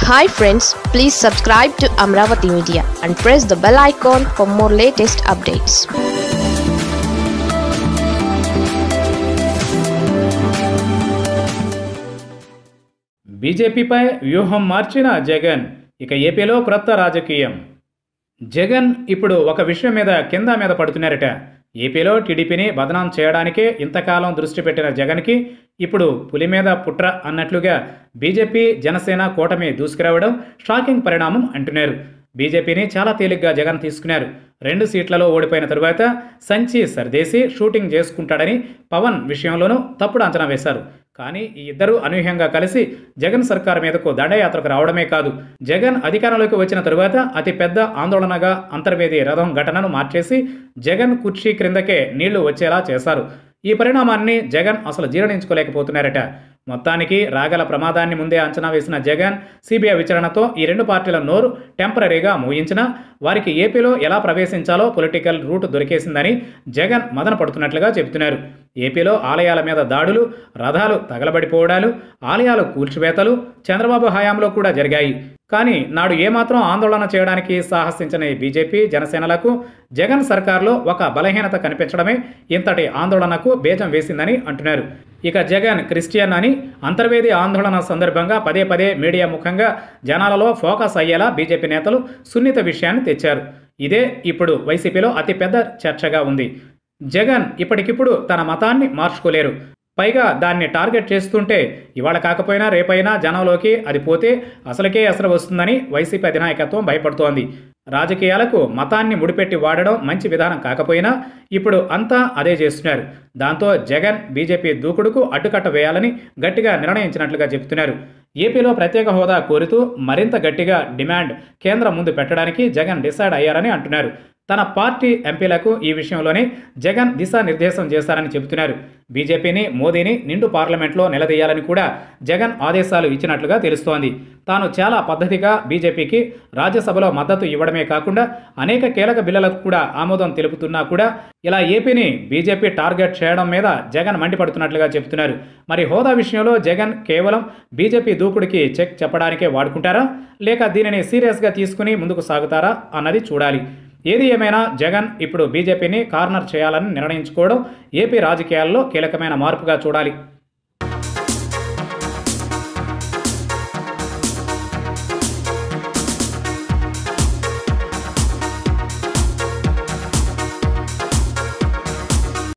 hi friends please subscribe to Amaravati media and press the bell icon for more latest updates బీజేపీపై వ్యూహం మార్చిన జగన్ ఇక ఏపీలో క్రొత్త రాజకీయం జగన్ ఇప్పుడు ఒక విషయం మీద కింద మీద పడుతున్నారట ఏపీలో టీడీపీని బదనాం చేయడానికే ఇంతకాలం దృష్టి పెట్టిన జగన్కి ఇప్పుడు పులి మీద పుట్ర అన్నట్లుగా బీజేపీ జనసేన కూటమి దూసుకురావడం షాకింగ్ పరిణామం అంటున్నారు బీజేపీని చాలా తేలిగ్గా జగన్ తీసుకున్నారు రెండు సీట్లలో ఓడిపోయిన తరువాత సంచి సర్దేసి షూటింగ్ చేసుకుంటాడని పవన్ విషయంలోనూ తప్పుడు అంచనా వేశారు కానీ ఈ ఇద్దరు అనూహ్యంగా కలిసి జగన్ సర్కార్ మీదకు దండయాత్రకు రావడమే కాదు జగన్ అధికారంలోకి వచ్చిన తరువాత అతి పెద్ద ఆందోళనగా అంతర్వేది రథం ఘటనను మార్చేసి జగన్ కుర్చీ క్రిందకే నీళ్లు వచ్చేలా చేశారు ఈ పరిణామాన్ని జగన్ అసలు జీర్ణించుకోలేకపోతున్నారట మొత్తానికి రాగల ప్రమాదాన్ని ముందే అంచనా వేసిన జగన్ సిబిఐ విచారణతో ఈ రెండు పార్టీల నోరు టెంపరీగా మూయించినా వారికి ఏపీలో ఎలా ప్రవేశించాలో పొలిటికల్ రూట్ దొరికేసిందని జగన్ మదన పడుతున్నట్లుగా చెబుతున్నారు ఏపీలో ఆలయాల మీద దాడులు రథాలు తగలబడిపోవడాలు ఆలయాలు కూల్చివేతలు చంద్రబాబు హయాంలో కూడా జరిగాయి కానీ నాడు ఏమాత్రం ఆందోళన చేయడానికి సాహసించిన ఈ బీజేపీ జనసేనలకు జగన్ సర్కార్లో ఒక బలహీనత కనిపించడమే ఇంతటి ఆందోళనకు బేజం వేసిందని అంటున్నారు ఇక జగన్ క్రిస్టియన్ అని అంతర్వేది ఆందోళన సందర్భంగా పదే పదే మీడియా ముఖంగా జనాలలో ఫోకస్ అయ్యేలా బీజేపీ నేతలు సున్నిత విషయాన్ని తెచ్చారు ఇదే ఇప్పుడు వైసీపీలో అతిపెద్ద చర్చగా ఉంది జగన్ ఇప్పటికిప్పుడు తన మతాన్ని మార్చుకోలేరు పైగా దాన్ని టార్గెట్ చేస్తుంటే ఇవాళ కాకపోయినా రేపైనా జనంలోకి అది పోతే అసలుకే అసలు వస్తుందని వైసీపీ అధినాయకత్వం భయపడుతోంది రాజకీయాలకు మతాన్ని ముడిపెట్టి వాడడం మంచి విధానం కాకపోయినా ఇప్పుడు అంతా అదే చేస్తున్నారు దాంతో జగన్ బీజేపీ దూకుడుకు అడ్డుకట్ట వేయాలని గట్టిగా నిర్ణయించినట్లుగా చెబుతున్నారు ఏపీలో ప్రత్యేక హోదా కోరుతూ మరింత గట్టిగా డిమాండ్ కేంద్రం ముందు పెట్టడానికి జగన్ డిసైడ్ అయ్యారని అంటున్నారు తన పార్టీ ఎంపీలకు ఈ విషయంలోనే జగన్ దిశానిర్దేశం చేశారని చెబుతున్నారు బీజేపీని మోదీని నిండు పార్లమెంట్లో నిలదీయాలని కూడా జగన్ ఆదేశాలు ఇచ్చినట్లుగా తెలుస్తోంది తాను చాలా పద్ధతిగా బీజేపీకి రాజ్యసభలో మద్దతు ఇవ్వడమే కాకుండా అనేక కీలక బిల్లులకు కూడా ఆమోదం తెలుపుతున్నా కూడా ఇలా ఏపీని బీజేపీ టార్గెట్ చేయడం మీద జగన్ మండిపడుతున్నట్లుగా చెబుతున్నారు మరి హోదా విషయంలో జగన్ కేవలం బీజేపీ దూకుడికి చెక్ చెప్పడానికే వాడుకుంటారా లేక దీనిని సీరియస్గా తీసుకుని ముందుకు సాగుతారా అన్నది చూడాలి ఏది ఏమైనా జగన్ ఇప్పుడు బీజేపీని కార్నర్ చేయాలని నిర్ణయించుకోవడం ఏపీ రాజకీయాల్లో కీలకమైన మార్పుగా చూడాలి